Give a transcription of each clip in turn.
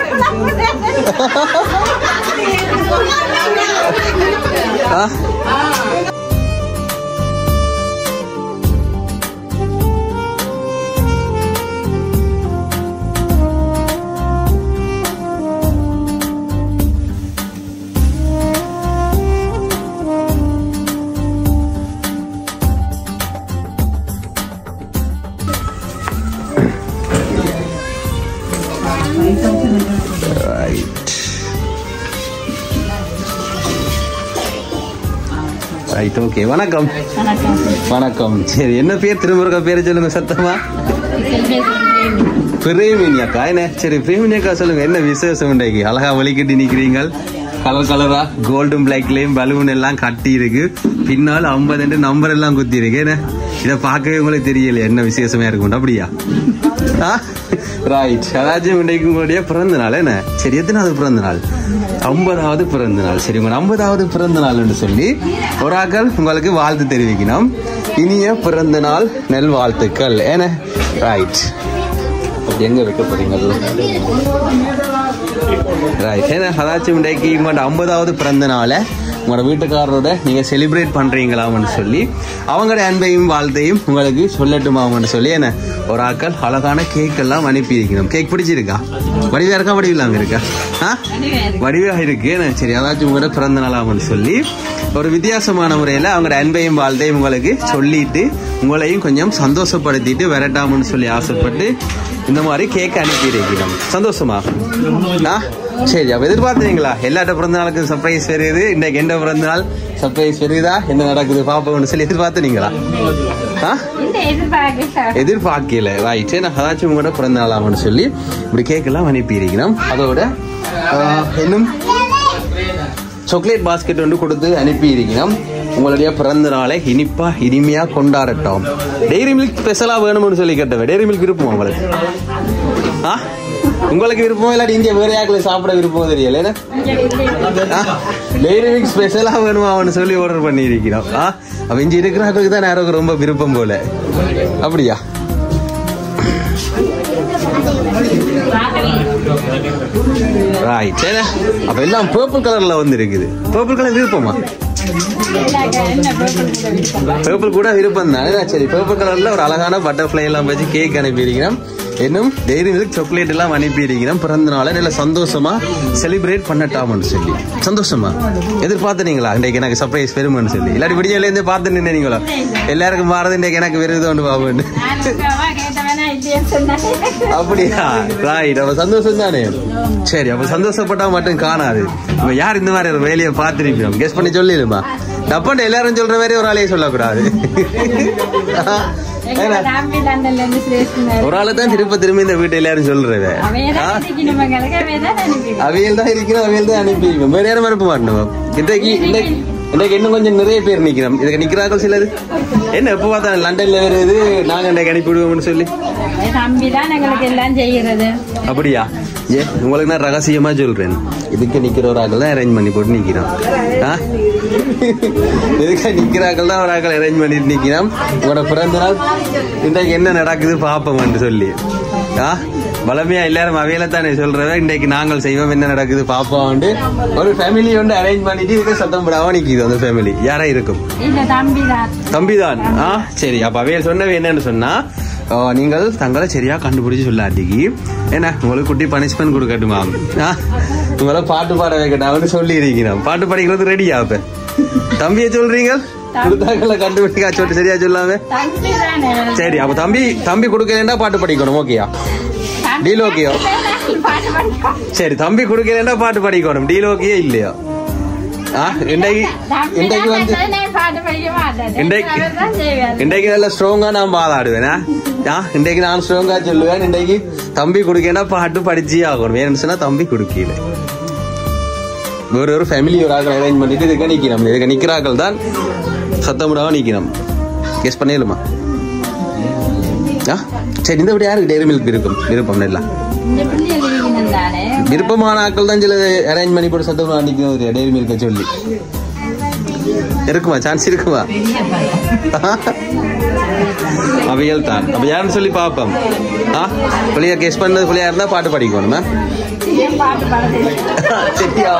ஆ right right okay வணக்கம் வணக்கம் சரி என்ன பேர் திருமுருக பேர் சொல்லுங்க சத்தமா பிரேமினி அக்கா என்ன சரி பிரேமினி அக்கா சொல்லுங்க என்ன விசேஷம் இன்றைக்கு அழகா வலிக்கட்டி நிக்கிறீங்க கலர் கலரா கோல்டும் பிளாக்லயும் பலூன் எல்லாம் கட்டி இருக்கு பின்னால் ஐம்பது நம்பர் எல்லாம் குத்தி இருக்கு என்ன இதை பார்க்கவே உங்களுக்கு தெரியல என்ன விசேஷமா இருக்கும் அப்படியா ரைட் அதாச்சும் இன்றைக்கு உங்களுடைய பிறந்த நாள் என்ன சரி எத்தனாவது பிறந்த நாள் ஐம்பதாவது பிறந்த நாள் சரி உங்க ஐம்பதாவது பிறந்த நாள்னு சொல்லி ஒரு ஆக்கள் உங்களுக்கு வாழ்த்து தெரிவிக்கணும் இனிய பிறந்த நாள் நெல் வாழ்த்துக்கள் ஏன ரைட் எங்க வைக்க போறீங்க அது? ரைட் ஏன்னா அதாச்சும் இன்றைக்கு உங்களோட ஐம்பதாவது பிறந்த நாளை உங்களோட வீட்டுக்காரரோட நீங்க செலிப்ரேட் பண்றீங்களாம்னு சொல்லி அவங்களோட அன்பையும் வாழ்த்தையும் உங்களுக்கு சொல்லட்டுமான்னு சொல்லி என்ன ஒரு ஆக்கள் அழகான கேக் எல்லாம் அனுப்பி இருக்கணும் கேக் பிடிச்சிருக்கா வடிவா இருக்கா வடிவில்லாம இருக்கா ஆ? வடிவா இருக்கு என்ன சரி அதாச்சும் உங்களோட பிறந்த நாளாம்னு சொல்லி ஒரு வித்தியாசமான முறையில் அவங்களோட அன்பையும் வாழ்த்தையும் உங்களுக்கு சொல்லிட்டு உங்களையும் கொஞ்சம் சந்தோஷப்படுத்திட்டு விரட்டாமன்னு சொல்லி ஆசைப்பட்டு இந்த மாதிரி கேக் அனுப்பி இருக்கிறோம் சந்தோஷமா ஆ? சரி அப்ப எதிர்பார்த்தீங்களா எல்லாட்ட பிறந்த நாளுக்கு சர்ப்ரைஸ் வருது இன்னைக்கு என்ன பிறந்த நாள் சர்ப்ரைஸ் வருதா என்ன நடக்குது பாப்போம்னு சொல்லி எதிர்பார்த்தீங்களா ஆ எதிர்பார்க்கல ரைட் நான் அதாச்சும் உங்களோட பிறந்த நாளாமன்னு சொல்லி இப்படி கேக் எல்லாம் அனுப்பி இருக்கிறோம் அதோட ஆ, இன்னும் சாக்லேட் பாஸ்கெட் ஒன்று கொடுத்து அனுப்பி இருக்கிறோம் உங்களுடைய பிறந்த நாளை இனிப்பா இனிமையா கொண்டாடட்டும் டெய்ரி மில்க் ஸ்பெஷலா வேணும்னு சொல்லி கேட்டவன் டெய்ரி மில்க் விருப்பம் உங்களுக்கு ஆ உங்களுக்கு விருப்பம் இல்லாட்டி இங்க வேற யாருக்குள்ள சாப்பிட விருப்பம் தெரியல என்ன டெய்ரி மில்க் ஸ்பெஷலா வேணுமான்னு சொல்லி ஆர்டர் பண்ணி இருக்கிறோம் ஆ அப்ப இங்க இருக்கிறவங்களுக்கு தான் யாருக்கு ரொம்ப விருப்பம் போல அப்படியா ரைட் சரி அப்ப எல்லாம் பர்பிள் கலர்ல வந்து இருக்குது பர்பிள் கலர் விருப்பமா பர்பிள் கூட விருப்பம் தான் சரி பர்பிள் கலர்ல ஒரு அழகான பட்டர்ஃப்ளை எல்லாம் வச்சு கேக் அனுப்பியிருக்கிறோம் இன்னும் டெய்ரி மில்க் சாக்லேட் எல்லாம் அனுப்பியிருக்கிறோம் பிறந்த நாளை நல்ல சந்தோஷமா செலிப்ரேட் பண்ணட்டாமன்னு சொல்லி சந்தோஷமா எதிர்பார்த்தனீங்களா இன்றைக்கு எனக்கு சர்ப்ரைஸ் பெருமைன்னு சொல்லி இல்லாட்டி விடியல இருந்து பார்த்து நின்னீங்களா எல்லாருக்கும் மாறது இன்றைக்கு எனக்கு விருது பாபுன்னு அப்படியா ரைட் அப்ப சந்தோஷம் தானே சரி அப்ப சந்தோஷப்பட்டா மட்டும் காணாது இப்ப யார் இந்த மாதிரி ஒரு வேலையை பார்த்திருப்போம் கெஸ் பண்ணி சொல்லிடுமா டப்பாண்ட எல்லாரும் சொல்ற மாதிரி ஒரு ஆளையே சொல்லக்கூடாது ஏன்னா, ஒரு ஆளு தான் திரும்ப திரும்ப இந்த வீட்டு எல்லாரும் சொல்றவ அவியல் தான் இருக்கிறோம் அவியல் தான் அனுப்பியிருக்கோம் வேற யாரும் அனுப்ப மாட்டோம் இன்றைக்கு இன்றைக்கு இன்றைக்கு இன்னும் கொஞ்சம் நிறைய பேர் நிக்கிறோம் இதுக்கு நிக்கிறார்கள் சிலது என்ன எப்போ பார்த்தா லண்டன்ல வருது நாங்க இன்றைக்கு அனுப்பி விடுவோம்னு சொல்லி தம்பிதான் எங்களுக்கு எல்லாம் செய்கிறது அப்படியா ஏ உங்களுக்கு நான் ரகசியமா சொல்றேன் இதுக்கு நிக்கிற ஒரு ஆக்கள் தான் அரேஞ்ச் பண்ணி போட்டு நிக்கிறோம் ஆ? இதுக்கு நிக்கிற ஆக்கள் தான் ஒரு ஆக்கள் அரேஞ்ச் பண்ணிட்டு நிக்கிறோம் உங்களோட பிறந்த நாள் இன்றைக்கு என்ன நடக்குது பாப்போம்னு சொல்லி ஆ வளமையா எல்லாரும் அவையில தானே சொல்றத இன்றைக்கு நாங்கள் செய்வோம் என்ன நடக்குது பாப்போம் ஒரு ஃபேமிலி வந்து அரேஞ்ச் பண்ணிட்டு இதுக்கு சத்தம் போடாம நிக்குது அந்த ஃபேமிலி யாரா இருக்கும் இந்த தம்பிதான் தம்பிதான் ஆ சரி அப்ப அவைய சொன்னவை என்னன்னு சொன்னா ஆ, நீங்கள் தங்களை சரியா கண்டுபிடிச்சு சொல்லாட்டிக்கு என்ன உங்களுக்கு குட்டி பனிஷ்மெண்ட் கொடுக்கட்டுமா ஆ, உங்களை பாட்டு பாட வைக்கட்டாம்னு சொல்லி இருக்கிறோம் பாட்டு படிக்கிறது ரெடியா அப்ப தம்பியை சொல்றீங்க கொடுத்தாங்கள கண்டுபிடிக்கா சொல்லி சரியா சொல்லாம தம்பி தானே சரி அப்ப தம்பி தம்பி கொடுக்கலன்னா பாட்டு படிக்கணும் ஓகேயா டீல் ஓகேயோ பாட்டு படிக்கும் சரி தம்பி கொடுக்கலன்னா பாட்டு படிக்கணும் டீல் ஓகேயே இல்லையா ஆ இன்றைக்கு இன்றைக்கு வந்து பாட்டு படிக்க மாட்டேன் இன்றைக்கு தான் செய்வேன் இன்றைக்கு நல்ல ஸ்ட்ராங்கா நான் பாதாடுவேன் ஆ இன்றைக்கு நான் ஸ்ட்ராங்கா சொல்லுவேன் இன்றைக்கு தம்பி குடுக்கேன்னா பாட்டு படிச்சே ஆகணும் வேணும்னு சொன்னா தம்பி குடுக்கல வேற ஒரு ஃபேமிலி ஒரு ஆக்கள் அரேஞ்ச் பண்ணிட்டு இதுக்கு நிக்கணும் இதுக்கு நிக்கிறாக்கள் தான் சத்தமிடாம நிக்கணும் கெஸ் பண்ணிடலுமா ஆ சரி இந்த விட யாருக்கு டெய்ரி மில்க் விருப்பம் விருப்பம் இல்லை இந்த பிள்ளைகள் இருக்கணும் தானே விருப்பமான ஆட்கள் தான் சில அரேஞ்ச் பண்ணி போட்டு சத்தம் நிக்கணும் ஒரு டெய்ரி மில்க சொல்லி இருக்குமா சான்ஸ் இருக்குமா அவையல் தான் அப்ப யாருன்னு சொல்லி பார்ப்போம் ஆ புள்ளியா கெஸ் பண்ணது புள்ளியா இருந்தா பாட்டு படிக்கணுமா பாட்டு பாடுறது சரியா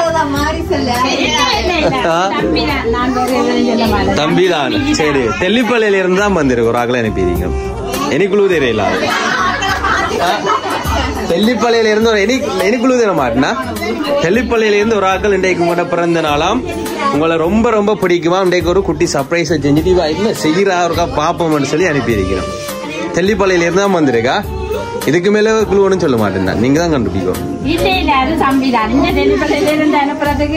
ஆ? நான் வேற எதுவும் சொல்ல மாட்டேன் தம்பி தான் சரி தெல்லிப்பள்ளியில இருந்து தான் வந்திருக்கு ஒரு ஆக்களை அனுப்பிடுங்க எனக்குழு தெரியல அது. ஆ? தெல்லிப்பள்ளியில இருந்து ஒரு எனி எனக்குழு தெரிய மாட்டேனா தெல்லிப்பள்ளியில இருந்து ஒரு ஆக்கள் இன்றைக்கு உங்களோட பிறந்த நாளாம் உங்களை ரொம்ப ரொம்ப பிடிக்குமா இன்றைக்கு ஒரு குட்டி சர்ப்ரைஸ் செஞ்சுட்டு இவ என்ன செய்கிறா இருக்கா பாப்போம்னு சொல்லி அனுப்பியிருக்கிறோம் தெல்லிப்பள்ளியில இருந்து தான் வந்திருக்கா இதுக்கு மேல குழுவனும் சொல்ல மாட்டேன் நான். நீங்க தான் கண்டுபிடிக்கும் இல்ல இல்ல அது தம்பி தான் இந்த டெலிவரியில இருந்து அனுப்புறதுக்கு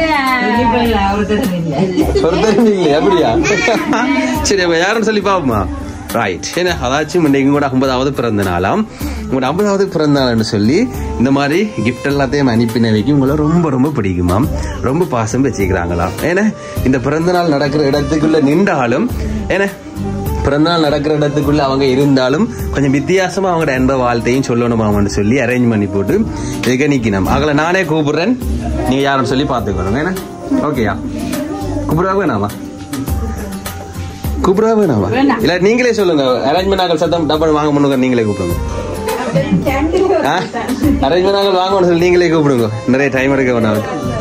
ஒருத்தரும் இல்லை அப்படியா சரி அப்ப யாருன்னு சொல்லி பாப்போமா ரைட் ஏன்னா அதாச்சும் இன்னைக்கு கூட ஐம்பதாவது பிறந்த நாளாம் உங்களோட ஐம்பதாவது பிறந்த நாள்னு சொல்லி இந்த மாதிரி கிஃப்ட் எல்லாத்தையும் அனுப்பினவைக்கு உங்களை ரொம்ப ரொம்ப பிடிக்குமாம் ரொம்ப பாசம் வச்சுக்கிறாங்களாம் ஏன்னா இந்த பிறந்த நாள் நடக்கிற இடத்துக்குள்ள நின்றாலும் ஏன்னா பிறந்தநாள் நடக்கிற இடத்துக்குள்ள அவங்க இருந்தாலும் கொஞ்சம் வித்தியாசமா அவங்களோட அன்ப வாழ்த்தையும் சொல்லணுமாமன்னு சொல்லி அரேஞ்ச் பண்ணி போட்டு இதுக்கு நிக்கணும் அவங்கள நானே கூப்பிடுறேன் நீங்க யாருன்னு சொல்லி பாத்துக்கணும் ஏன்னா ஓகேயா கூப்பிடா வேணாமா கூப்பிடா வேணாமா வேணாம். இல்ல நீங்களே சொல்லுங்க அரேஞ்ச்மெண்ட் ஆகல் சத்தம் டப்பன் வாங்க முன்னுங்க நீங்களே கூப்பிடுங்க அரேஞ்ச்மெண்ட் ஆகல் வாங்கணும்னு சொல்லி நீங்களே கூப்பிடுங்க நிறைய டைம் எடுக்க வேணாம்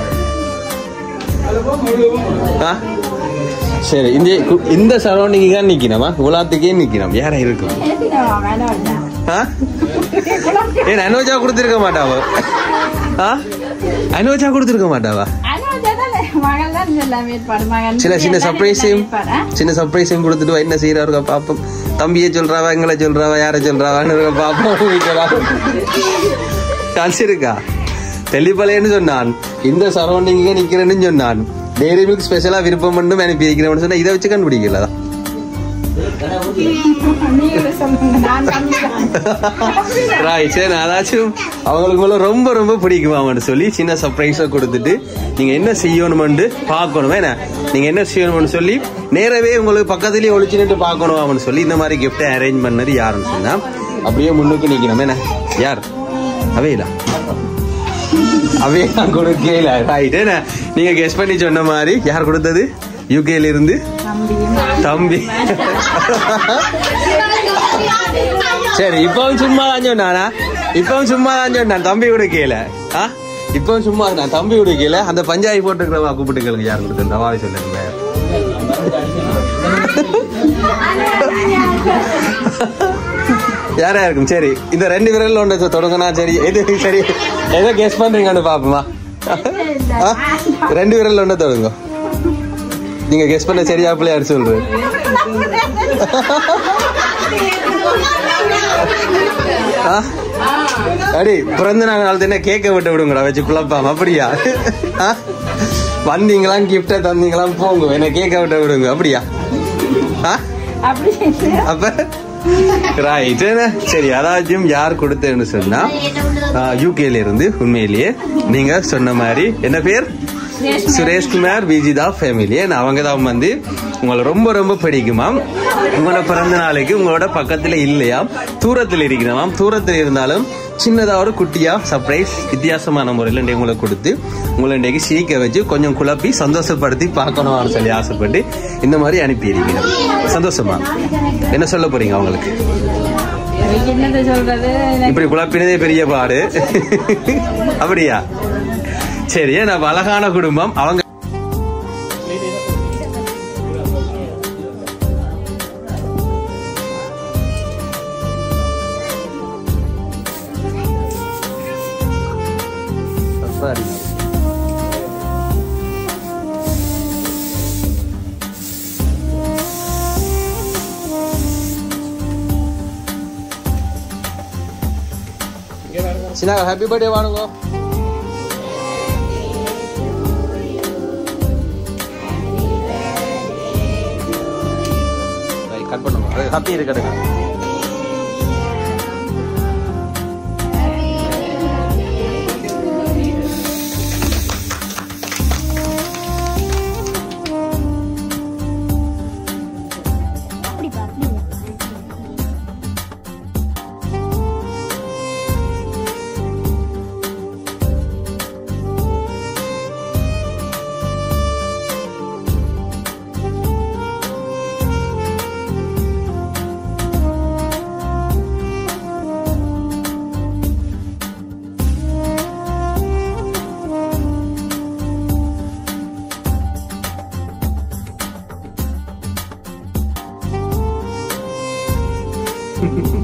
ஆ சரி இந்த இந்த சரௌண்டிங் தான் நிக்கணுமா உலாத்துக்கே நிக்கணும் யாரா இருக்கும் ஆ ஏன் அனுவஜா கொடுத்துருக்க மாட்டாவோ ஆ அனுவஜா கொடுத்துருக்க மாட்டாவா மகள் தான் எல்லாம் ஏற்பாடு மகன் சில சின்ன எல்லாம் சர்ப்ரைஸையும் ஏற்பாடா? சின்ன சர்ப்ரைஸையும் கொடுத்துட்டு வா, என்ன செய்யறாருக்க பாப்போம் தம்பியை சொல்றாவா எங்களை சொல்றாவா யாரை சொல்றாவான்னு இருக்க பாப்போம் வீட்டுல சான்ஸ் இருக்கா தெளிப்பலைன்னு சொன்னான் இந்த சரௌண்டிங்கே நிக்கிறேன்னு சொன்னான் டெய்ரி மில்க் ஸ்பெஷலா விருப்பம் மட்டும் அனுப்பி வைக்கிறேன்னு சொன்னா இதை வச்சு கண்டுபிடிக்கல நீங்களே சொல்லுங்க நான் தம்பி தான். ராய் சரி நான் அதாச்சும் அவங்களுக்கு மேல ரொம்ப ரொம்ப பிடிக்குமாமன்னு சொல்லி சின்ன சர்ப்ரைஸா கொடுத்துட்டு நீங்க என்ன செய்யணும்னு பார்க்கணும் என்ன நீங்க என்ன செய்யணும்னு சொல்லி நேரவே உங்களுக்கு பக்கத்துலயே ஒளிச்சுட்டு பார்க்கணும் சொல்லி இந்த மாதிரி கிஃப்டை அரேஞ்ச் பண்ணது யாருன்னு சொன்னா அப்படியே முன்னுக்கு நிக்கணும் என்ன யார் அவையிலா அவே நான் கொடுக்கல ரைட் என்ன நீங்க கெஸ் பண்ணி சொன்ன மாதிரி யார் கொடுத்தது யூகேல இருந்து தம்பி சரி இப்பவும் சும்மா தான் சொன்னானா இப்பவும் சும்மா தான் சொன்னான் தம்பி கொடுக்கல ஆ இப்பவும் சும்மா நான் தம்பி கொடுக்கல அந்த பஞ்சாயத்து போட்டுக்கிறவா கூப்பிட்டுக்கலுங்க யார் கொடுக்குற வாரி சொல்லுங்க யாரா இருக்கும் சரி இந்த ரெண்டு விரல் ஒன்று தொடங்கினா சரி எது சரி எதை கெஸ் பண்றீங்கன்னு பாப்போமா ஆ? ரெண்டு விரல் ஒன்று தொடங்க நீங்க கெஸ் பண்ண சரியா பிள்ளையார் சொல்றது ஆ? அடி பிறந்த நாள் தானே கேக்க விட்டு விடுங்கடா வச்சு குழப்பாம அப்படியா ஆ? வந்தீங்களாம் கிஃப்ட தந்தீங்களாம் போங்க என்ன கேக்க விட்டு விடுங்க அப்படியா ஆ? அப்படி அப்ப ரைட் சரி அதாச்சும் யார் கொடுத்தேன்னு சொன்னா யூகேல இருந்து உண்மையிலேயே நீங்க சொன்ன மாதிரி என்ன பேர் சுரேஷ்குமார் விஜிதா ஃபேமிலி அவங்க தான் வந்து உங்களை ரொம்ப ரொம்ப பிடிக்குமாம் உங்களோட பிறந்த நாளைக்கு உங்களோட பக்கத்துல இல்லையாம் தூரத்தில் இருக்கிறாம் தூரத்தில் இருந்தாலும் சின்னதா ஒரு குட்டியா சர்ப்ரைஸ் வித்தியாசமான முறையில் இன்றைக்கு உங்களை கொடுத்து உங்களை இன்றைக்கு சிரிக்க வச்சு கொஞ்சம் குழப்பி சந்தோஷப்படுத்தி பார்க்கணும்னு சொல்லி ஆசைப்பட்டு இந்த மாதிரி அனுப்பியிருக்கிறோம் சந்தோஷமா என்ன சொல்ல போறீங்க அவங்களுக்கு இதுக்கு என்னது சொல்றது எனக்கு இப்படி குழப்பினதே பெரிய பாடு அப்படியா சரி நம்ம அழகான குடும்பம் அவங்க சரி. சின்ன ஹாப்பி பர்த்டே வாணுங்க கட் பண்ணுங்க அது ஹாப்பி இருக்கட்டுங்க போறோம்